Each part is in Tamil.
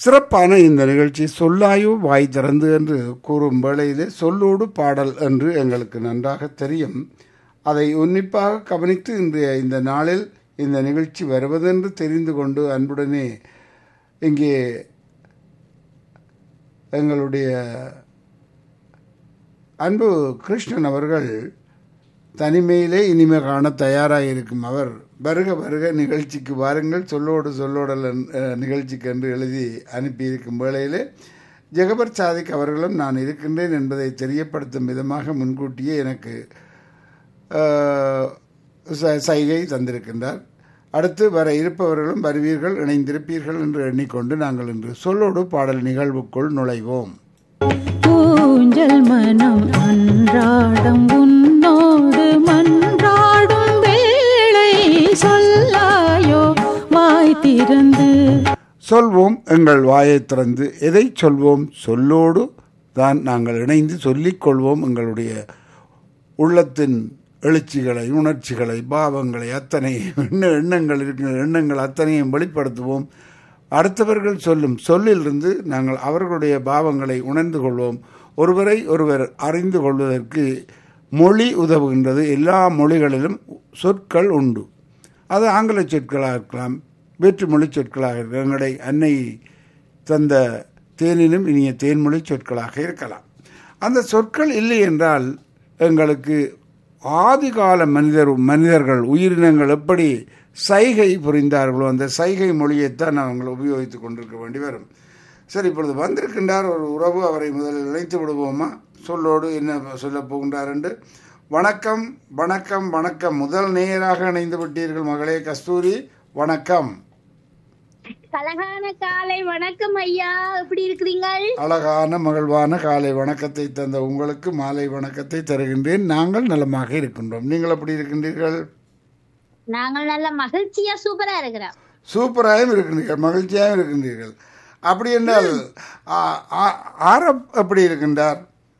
சிறப்பான இந்த நிகழ்ச்சி சொல்லாயோ வாய் திறந்து என்று கூறும் வேளையிலே சொல்லோடு பாடல் என்று எங்களுக்கு நன்றாக தெரியும் அதை உன்னிப்பாக கவனித்து இன்றைய இந்த நாளில் இந்த நிகழ்ச்சி வருவதென்று தெரிந்து கொண்டு அன்புடனே இங்கே எங்களுடைய அன்பு கிருஷ்ணன் அவர்கள் தனிமையிலே இனிமே காண தயாராக இருக்கும் அவர் வருக வருக நிகழ்ச்சிக்கு வாருங்கள் சொல்லோடு சொல்லோடல் அஹ், நிகழ்ச்சிக்கு என்று எழுதி அனுப்பியிருக்கும் வேளையிலே ஜெகபர் சாதிக் அவர்களும் நான் இருக்கின்றேன் என்பதை தெரியப்படுத்தும் விதமாக முன்கூட்டியே எனக்கு அஹ், ச- சைகை தந்திருக்கின்றார் அடுத்து வர இருப்பவர்களும் வருவீர்கள் இணைந்திருப்பீர்கள் என்று எண்ணிக்கொண்டு நாங்கள் இன்று சொல்லோடு பாடல் நிகழ்வுக்குள் நுழைவோம் ஊஞ்சல் மனம் அன்றாடம் உன்னோடு மன்றாடும் வேளை சொல்லாயோ வாய் திறந்து சொல்வோம் எங்கள் வாயை திறந்து எதை சொல்வோம் சொல்லோடு தான் நாங்கள் இணைந்து சொல்லிக் கொள்வோம் எங்களுடைய உள்ளத்தின் எழுச்சிகளை உணர்ச்சிகளை பாவங்களை அத்தனை எண்ண எண்ணங்கள் இருக்கிற எண்ணங்கள் அத்தனையும் வெளிப்படுத்துவோம் அடுத்தவர்கள் சொல்லும் சொல்லிலிருந்து நாங்கள் அவர்களுடைய பாவங்களை உணர்ந்து கொள்வோம் ஒருவரை ஒருவர் அறிந்து கொள்வதற்கு மொழி உதவுகின்றது எல்லா மொழிகளிலும் சொற்கள் உண்டு அது ஆங்கில சொற்களாக இருக்கலாம் வேற்றுமொழி சொற்களாக இருக்கலாம் எங்களுடைய அன்னை தந்த தேனினும் இனிய தேன்மொழி சொற்களாக இருக்கலாம் அந்த சொற்கள் இல்லை என்றால் எங்களுக்கு ஆதிகால மனிதர் மனிதர்கள் உயிரினங்கள் எப்படி சைகை புரிந்தார்களோ அந்த சைகை மொழியைத்தான் நாங்கள் உபயோகித்துக் கொண்டிருக்க வேண்டி வரும் சரி இப்பொழுது வந்திருக்கின்றார் ஒரு உறவு அவரை முதலில் இணைத்து விடுவோமா சொல்லோடு என்ன சொல்லப் போகின்றார் என்று வணக்கம் வணக்கம் வணக்கம் முதல் நேயராக இணைந்து விட்டீர்கள் மகளே கஸ்தூரி வணக்கம் அழகான காலை வணக்கம் ஐயா எப்படி இருக்கிறீங்க அழகான மகிழ்வான காலை வணக்கத்தை தந்த உங்களுக்கு மாலை வணக்கத்தை தருகின்றேன் நாங்கள் நலமாக இருக்கின்றோம் நீங்கள் எப்படி இருக்கின்றீர்கள் நாங்கள் நல்ல மகிழ்ச்சியா சூப்பரா இருக்கிறோம் சூப்பராகவும் இருக்கின்றீர்கள் மகிழ்ச்சியாகவும் இருக்கின்றீர்கள் அப்படி என்றால் ஆ- ஆ- ஆரப் எப்படி இருக்கின்றார்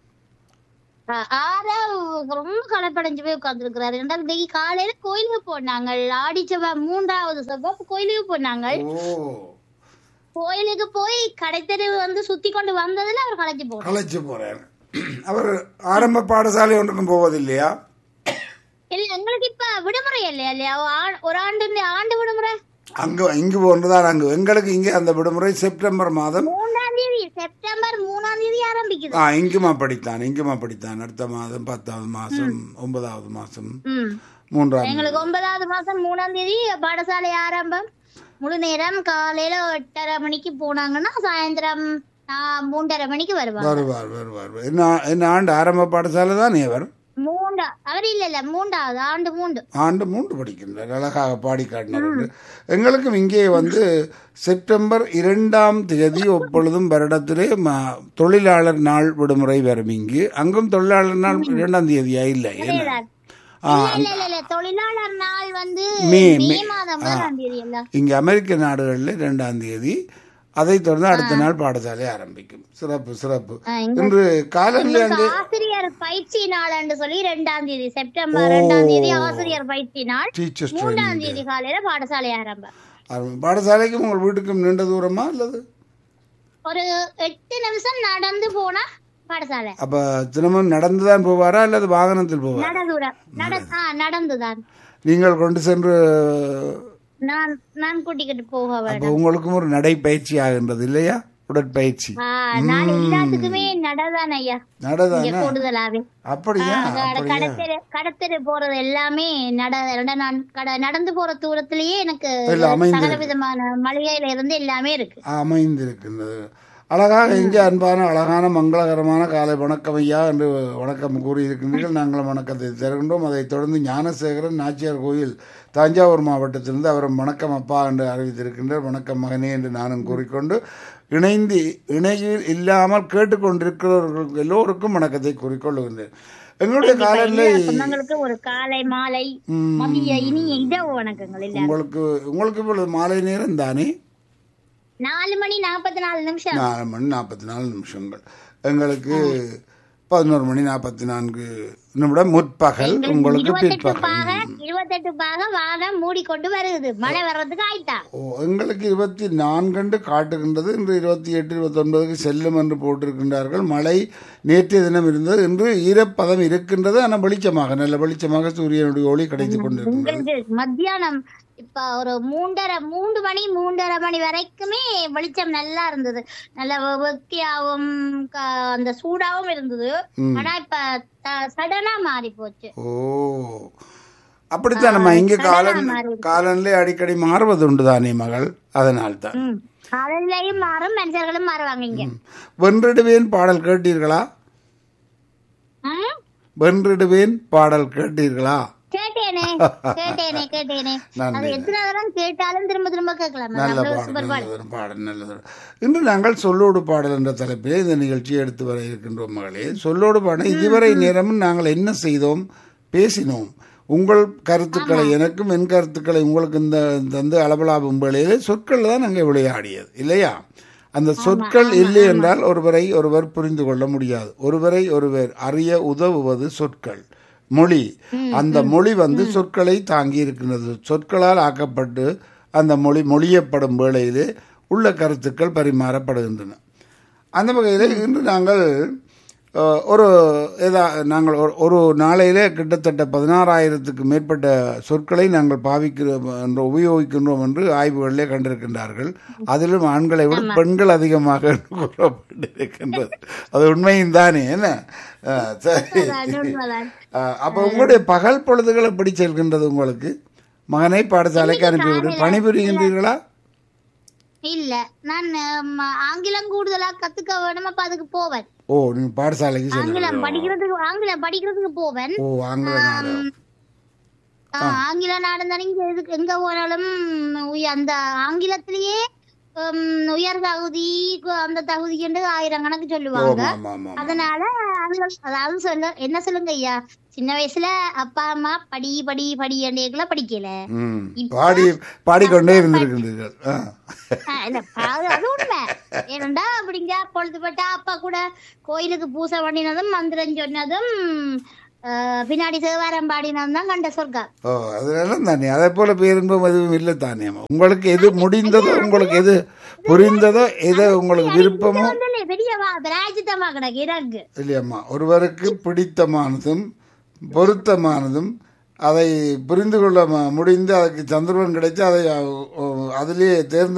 ஆ- ஆரா ரொம்ப களைப்படைஞ்சு போய் உட்கார்ந்துருக்கிறாரு ரெண்டாவது இன்னைக்கு காலையில கோயிலுக்கு போனாங்க ஆடி செவ்வாய் மூன்றாவது செவ்வாய் கோயிலுக்கு போனாங்க ஓ கோயிலுக்கு போய் கடைத்தெரு வந்து சுத்தி கொண்டு வந்ததுல அவர் களைச்சு போனார் களைச்சு போறார் அவர் ஆரம்ப பாடசாலை ஒன்றுக்கும் போவதில்லையா இல்ல எங்களுக்கு இப்ப விடுமுறை இல்லையா இல்லையா ஆ- ஒரு ஆண்டு இந்த ஆண்டு விடுமுறை அங்கு இங்கு போன்றுதான் அங்கு எங்களுக்கு இங்கே அந்த விடுமுறை செப்டம்பர் மாதம் மூணாம் தேதி செப்டம்பர் மூணாம் தேதி ஆரம்பிக்குது ஆ இங்குமா படித்தான் இங்குமா படித்தான் அடுத்த மாதம் பத்தாவது மாதம் ஒன்பதாவது மாதம் ம் மூன்றாம் எங்களுக்கு ஒன்பதாவது மாசம் மூணாம் தேதி பாடசாலை ஆரம்பம் முழு நேரம் காலையில எட்டரை மணிக்கு போனாங்கன்னா சாயந்தரம் ஆ, மூன்றரை மணிக்கு வருவாங்க வருவார் வருவார் என்ன என்ன ஆண்டு ஆரம்ப பாடசாலை தான் அவர் மூண்டா அவர் இல்ல இல்ல மூன்றாவது ஆண்டு மூண்டு ஆண்டு மூன்று படிக்கின்றார் அழகாக பாடி காட்டினார் என்று. எங்களுக்கும் இங்கே வந்து செப்டம்பர் இரண்டாம் தேதி எப்பொழுதும் வருடத்திலே ம- தொழிலாளர் நாள் விடுமுறை வரும் இங்கு அங்கும் தொழிலாளர் நாள் இரண்டாம் தேதியா இல்லை என்ன? ஆ, இல்ல இல்ல இல்ல தொழிலாளர் நாள் வந்து மே, மே மே. மாதம் முதலாம் தேதி இல்ல இங்கே அமெரிக்க நாடுகளில் இரண்டாம் தேதி அதைத் தொடர்ந்து அடுத்த நாள் பாடசாலை ஆரம்பிக்கும் சிறப்பு சிறப்பு ஆ, இங்க- இன்று காலையில் அங்கே ஆசிரியர் பயிற்சி நாள்னு சொல்லி ரெண்டாம் தேதி செப்டம்பர் ரெண்டாம் தேதி ஆசிரியர் பயிற்சி நாள் டீச்சர்ஸ் மூன்றாம் தேதி காலையில பாடசாலை ஆரம்பம் ட்ரைனிங் பாடசாலைக்கும் உங்கள் வீட்டுக்கும் நீண்ட தூரமா அல்லது ஒரு எட்டு நிமிஷம் நடந்து போனா பாடசாலை அப்ப தினமும் நடந்து தான் போவாரா அல்லது வாகனத்தில் போவாரா நடதூரம் நட ஆ நடந்துதான் நீங்கள் கொண்டு சென்று நான் நான் கூட்டிக்கிட்டு போக அப்ப வேணும் உங்களுக்கும் ஒரு நடைப்பயிற்சி ஆகின்றது இல்லையா உடற்பயிற்சி ஆ, நான் எல்லாத்துக்குமே நடதான் ஐயா இங்க நடதானே கூடுதலாவே அப்படியா கட- அப்படியா கடத்தெரு கடத்தெரு போறது எல்லாமே நட நட- நான் கட- நடந்து போற தூரத்திலேயே எனக்கு எல்லாம் அமைந்து சகல விதமான மளிகையில இருந்து எல்லாமே இருக்கு அமைந்திருக்கின்றது அழகாக இங்கே அன்பான அழகான மங்களகரமான காலை வணக்கம் ஐயா என்று வணக்கம் கூறியிருக்கின்றீர்கள் நாங்களும் வணக்கத்தை தருகின்றோம் அதைத் தொடர்ந்து ஞானசேகரன் நாச்சியார் கோயில் தஞ்சாவூர் மாவட்டத்திலிருந்து அவரும் வணக்கம் அப்பா என்று அறிவித்திருக்கின்றார் வணக்கம் மகனே என்று நானும் கூறிக்கொண்டு இணைந்து இணையில் இல்லாமல் கேட்டுக்கொண்டிருக்கிறவர்களுக்கு எல்லோருக்கும் வணக்கத்தை கூறிக்கொள்ளுகின்றேன் எங்களுடைய காலநிலை எல்லா சொந்தங்களுக்கு ஒரு காலை மாலை மதிய இனிய இரவு வணக்கங்கள் இல்ல உங்களுக்கு உங்களுக்கு இப்பொழுது மாலை நேரம் தானே நாலு மணி நாற்பத்தி நாலு நிமிஷம் நாலு மணி நாற்பத்தி நாலு நிமிஷங்கள் எங்களுக்கு பதினோரு மணி நாற்பத்தி நான்கு நிமிடம் முற்பகல் உங்களுக்கு இருபத்தெட்டு பிற்பகல் பாக இருபத்தெட்டு பாக வானம் மூடிக்கொண்டு வருது மழை வர்றதுக்கு ஆயிட்டா ஓ எங்களுக்கு இருபத்தி நான்கண்டு காட்டுகின்றது இன்று இருபத்தி எட்டு இருபத்தொன்பதுக்கு செல்லும் என்று போட்டிருக்கின்றார்கள் மழை நேற்றைய தினம் இருந்தது இன்று ஈரப்பதம் இருக்கின்றது ஆனால் வெளிச்சமாக நல்ல வெளிச்சமாக சூரியனுடைய ஒளி கிடைத்துக் கொண்டிருக்கின்றது உங்களுக்கு மத்தியானம் இப்ப ஒரு மூன்றரை மூன்று மணி மூன்றரை மணி வரைக்குமே வெளிச்சம் நல்லா இருந்தது நல்ல வெ- வெக்கையாவும் க- அந்த சூடாவும் இருந்தது ம். ஆனா இப்ப சடனா மாறி போச்சு ஓ அப்படித்தான் நம்ம இங்கே காலன் சடனா மாறி காலனிலே அடிக்கடி மாறுவது உண்டு தானே மகள் அதனால்தான் ம். காலநிலையும் மாறும் மனுஷர்களும் மாறுவாங்க இங்க வென்றிடுவேன் பாடல் கேட்டீர்களா ம்? வென்றிடுவேன் பாடல் கேட்டீர்களா கேட்டேனே கேட்டேனே கேட்டேனே நன்றி. அது எத்தனை தடவை கேட்டாலும் திரும்ப திரும்ப கேட்கலாம் நல்ல அவ்வளவு பாடல் சூப்பர் பாடல் நல்லதொரு பாடல் நல்லதொரு இன்று நாங்கள் சொல்லோடு பாடல் என்ற தலைப்பிலே இந்த நிகழ்ச்சியை எடுத்து வர இருக்கின்றோம் மகளே சொல்லோடு பாடல் இதுவரை நேரமும் நாங்கள் என்ன செய்தோம் பேசினோம் உங்கள் கருத்துக்களை எனக்கும் என் கருத்துக்களை உங்களுக்கு இந்த தந்து அளவலாகும் வேளையிலே சொற்கள் தான் அங்கே விளையாடியது இல்லையா அந்த சொற்கள் இல்லை என்றால் ஒருவரை ஒருவர் புரிந்து கொள்ள முடியாது ஒருவரை ஒருவர் அறிய உதவுவது சொற்கள் மொழி அந்த மொழி வந்து சொற்களை தாங்கி இருக்கின்றது சொற்களால் ஆக்கப்பட்டு அந்த மொழி மொழியப்படும் வேளையிலே உள்ள கருத்துக்கள் பரிமாறப்படுகின்றன அந்த வகையில் இன்று நாங்கள் அஹ், ஒரு ஏதா நாங்கள் ஒரு- ஒரு நாளையிலே கிட்டத்தட்ட பதினாறாயிரத்துக்கு மேற்பட்ட சொற்களை நாங்கள் பாவிக்கிறோம் என்று உபயோகிக்கின்றோம் என்று ஆய்வுகளிலே கண்டிருக்கின்றார்கள் அதிலும் ஆண்களை விட பெண்கள் அதிகமாக கூறப்பட்டிருக்கின்றது அது உண்மையும் தானே என்ன அஹ், சரி அது உண்மைதான். அஹ், அப்போ உங்களுடைய பகல் பொழுதுகள் எப்படி செல்கின்றது உங்களுக்கு மகனை பாடசாலைக்கு அனுப்பிவிடு பணிபுரிகின்றீர்களா இல்ல நான் ஆம், ஆங்கிலம் கூடுதலா கத்துக்க வேணும் அப்ப அதுக்கு போவேன் ஓ நீங்க பாடசாலைக்கு ஆங்கிலம் செல்லுங்க படிக்கிறதுக்கு ஆங்கிலம் படிக்கிறதுக்கு போவேன் ஓ ஆங்கில நாடு ஆ, ஆங்கில நாடு இங்க எதுக்கு எங்க போனாலும் உய- அந்த ஆங்கிலத்திலேயே உம், உயர் தகுதி கு- அந்த தகுதி என்று ஆயிரம் கணக்கு சொல்லுவாங்க ஆமா ஆமா ஆமா அதனால ஆண்கள் அதாவது சொல்ல என்ன சொல்லுங்க ஐயா சின்ன வயசுல அப்பா அம்மா படி படி படி என்றேக்குள்ள படிக்கல ம் பாடி பாடிக்கொண்டே இருந்திருக்கின்றீர்கள் ஆ. ஆ, இல்ல அது அது உண்மை ஏனண்டா அப்படிங்க பொழுதுபட்டா அப்பா கூட கோயிலுக்கு பூசை பண்ணினதும் மந்திரம் சொன்னதும் ஆ, பின்னாடி தேவாரம் பாடினதும் தான் கண்ட சொர்க்கம் ஓ அதனால தானே அதே போல பேருன்பம் எதுவும் இல்லை தானே உங்களுக்கு எது முடிந்ததோ உங்களுக்கு எது புரிந்ததோ எது உங்களுக்கு விருப்பமோ வந்தாலே பெரிய வா- பிராயச்சித்தமா கிடக்கு எனக்கு இல்லையம்மா ஒருவருக்கு பிடித்தமானதும் பொருத்தமானதும் அதை புரிந்து கொள்ள ம- முடிந்து அதுக்கு சந்தர்ப்பம் கிடைச்சு அதை அ, அதிலே தேர்ந்து